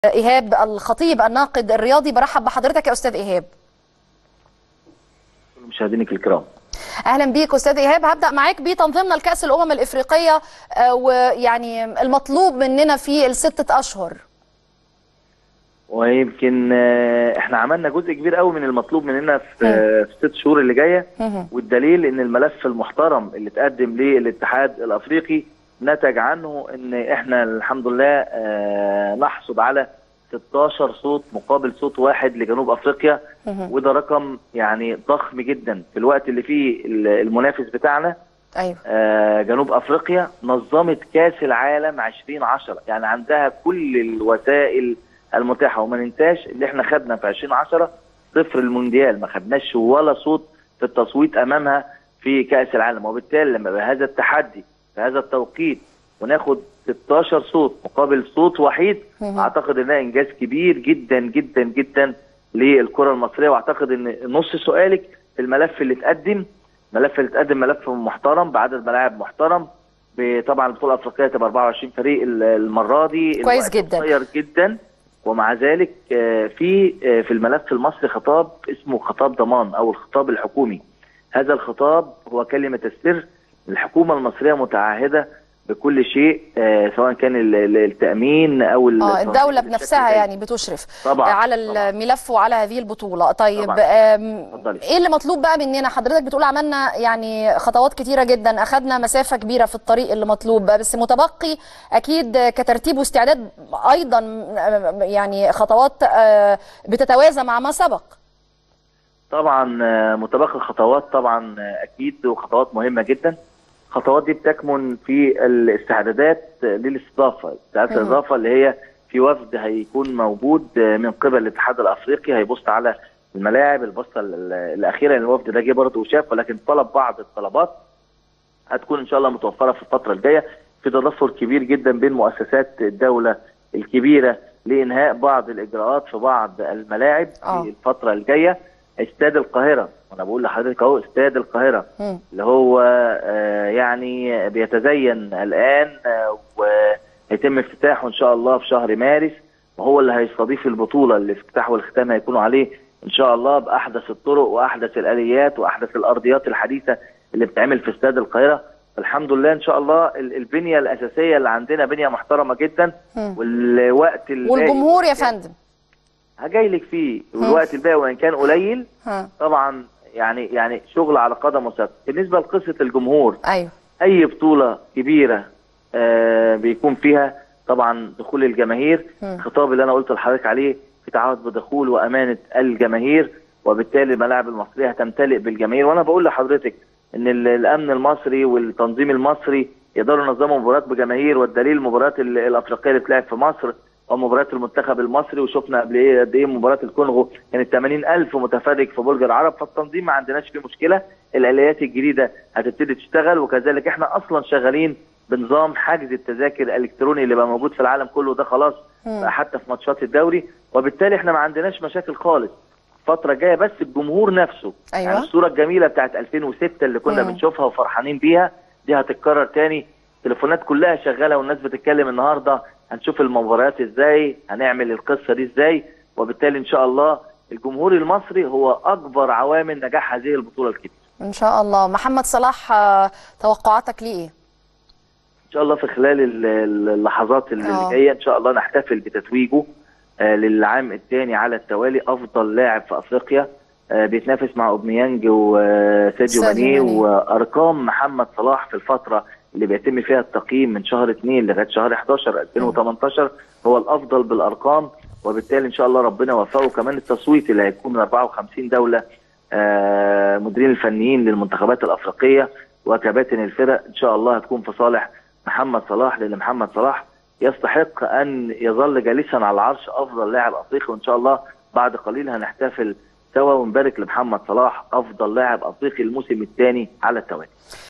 ايهاب الخطيب الناقد الرياضي برحب بحضرتك يا استاذ ايهاب مشاهدينك الكرام اهلا بيك استاذ ايهاب هبدا معاك بتنظيمنا لكاس الامم الافريقيه آه، ويعني المطلوب مننا في الستة اشهر ويمكن آه، احنا عملنا جزء كبير قوي من المطلوب مننا في آه، في الست شهور اللي جايه مهم. والدليل ان الملف المحترم اللي اتقدم للاتحاد الافريقي نتج عنه ان احنا الحمد لله آه، نحصد على 16 صوت مقابل صوت واحد لجنوب افريقيا مهم. وده رقم يعني ضخم جدا في الوقت اللي فيه المنافس بتاعنا ايوه آه، جنوب افريقيا نظمت كاس العالم 2010 يعني عندها كل الوسائل المتاحه وما ننساش اللي احنا خدنا في 2010 صفر المونديال ما خدناش ولا صوت في التصويت امامها في كاس العالم وبالتالي لما يبقى هذا التحدي في هذا التوقيت وناخد 16 صوت مقابل صوت وحيد مهم. اعتقد انها انجاز كبير جدا جدا جدا للكره المصريه واعتقد ان نص سؤالك في الملف اللي اتقدم ملف اللي اتقدم ملف محترم بعدد ملاعب محترم ب- طبعا البطوله الافريقيه تبقى 24 فريق ال- المره دي كويس الوقت جدا. قصير جدا ومع ذلك آه، في آه، في الملف المصري خطاب اسمه خطاب ضمان او الخطاب الحكومي هذا الخطاب هو كلمه السر الحكومه المصريه متعهده بكل شيء آه، سواء كان ال- ال- التامين او ال- اه الدوله بشكل بنفسها جيد. يعني بتشرف طبعا على طبعاً. الملف وعلى هذه البطوله طيب طبعاً. آم، اتفضلي. ايه اللي مطلوب بقى مننا حضرتك بتقول عملنا يعني خطوات كتيره جدا اخذنا مسافه كبيره في الطريق اللي مطلوب بس متبقي اكيد كترتيب واستعداد ايضا آه، يعني خطوات آه، بتتوازى مع ما سبق طبعا آه، متبقي خطوات طبعا آه، اكيد وخطوات مهمه جدا الخطوات دي بتكمن في الاستعدادات آه، للاستضافه استعدادات مم. الاضافه اللي هي في وفد هيكون موجود آه، من قبل الاتحاد الافريقي هيبص على الملاعب البصه ال- ال- الاخيره لأن الوفد ده جه برضه وشاف ولكن طلب بعض الطلبات هتكون ان شاء الله متوفره في الفتره الجايه في تضافر كبير جدا بين مؤسسات الدوله الكبيره لانهاء بعض الاجراءات في بعض الملاعب آه. في الفتره الجايه استاد القاهره وانا بقول لحضرتك اهو استاد القاهره مم. اللي هو آه، يعني بيتزين الان آه، وهيتم افتتاحه ان شاء الله في شهر مارس وهو اللي هيستضيف البطوله اللي افتتاح والختام هيكونوا عليه ان شاء الله باحدث الطرق واحدث الاليات واحدث الارضيات الحديثه اللي بتتعمل في استاد القاهره الحمد لله ان شاء الله ال- البنيه الاساسيه اللي عندنا بنيه محترمه جدا مم. والوقت الباقي والجمهور يا فندم هجاي لك فيه والوقت الباقي وان كان قليل ها طبعا يعني يعني شغل على قدم وساق بالنسبه لقصه الجمهور ايوه اي بطوله كبيره آه بيكون فيها طبعا دخول الجماهير مم. الخطاب اللي انا قلت لحضرتك عليه في تعهد بدخول وامانه الجماهير وبالتالي الملاعب المصريه هتمتلئ بالجماهير وانا بقول لحضرتك ان ال- الامن المصري والتنظيم المصري يقدروا ينظموا مباريات بجماهير والدليل المباريات ال- الافريقيه اللي بتلعب في مصر ومباريات المنتخب المصري وشفنا قبل ايه قد ايه مباراه الكونغو كانت 80000 متفرج في برج العرب فالتنظيم ما عندناش فيه مشكله الاليات الجديده هتبتدي تشتغل وكذلك احنا اصلا شغالين بنظام حجز التذاكر الالكتروني اللي بقى موجود في العالم كله ده خلاص مم. بقى حتى في ماتشات الدوري وبالتالي احنا ما عندناش مشاكل خالص الفتره الجايه بس الجمهور نفسه أيوة. يعني الصوره الجميله بتاعت 2006 اللي كنا مم. بنشوفها وفرحانين بيها دي هتتكرر تاني التليفونات كلها شغاله والناس بتتكلم النهارده هنشوف المباريات ازاي هنعمل القصه دي ازاي وبالتالي ان شاء الله الجمهور المصري هو اكبر عوامل نجاح هذه البطوله الكبيره ان شاء الله محمد صلاح آه، توقعاتك ليه ايه ان شاء الله في خلال ال- ال- اللحظات اللي آه. جايه ان شاء الله نحتفل بتتويجه آه، للعام الثاني على التوالي افضل لاعب في افريقيا آه، بيتنافس مع اوبميانج وساديو ساديو ماني ماني. وارقام محمد صلاح في الفتره اللي بيتم فيها التقييم من شهر 2 لغايه شهر 11 2018 هو الافضل بالارقام وبالتالي ان شاء الله ربنا يوفقه كمان التصويت اللي هيكون من 54 دوله آه، مديرين الفنيين للمنتخبات الافريقيه وكباتن الفرق ان شاء الله هتكون في صالح محمد صلاح لان محمد صلاح يستحق ان يظل جالسا على العرش افضل لاعب افريقي وان شاء الله بعد قليل هنحتفل سوا ونبارك لمحمد صلاح افضل لاعب افريقي الموسم الثاني على التوالي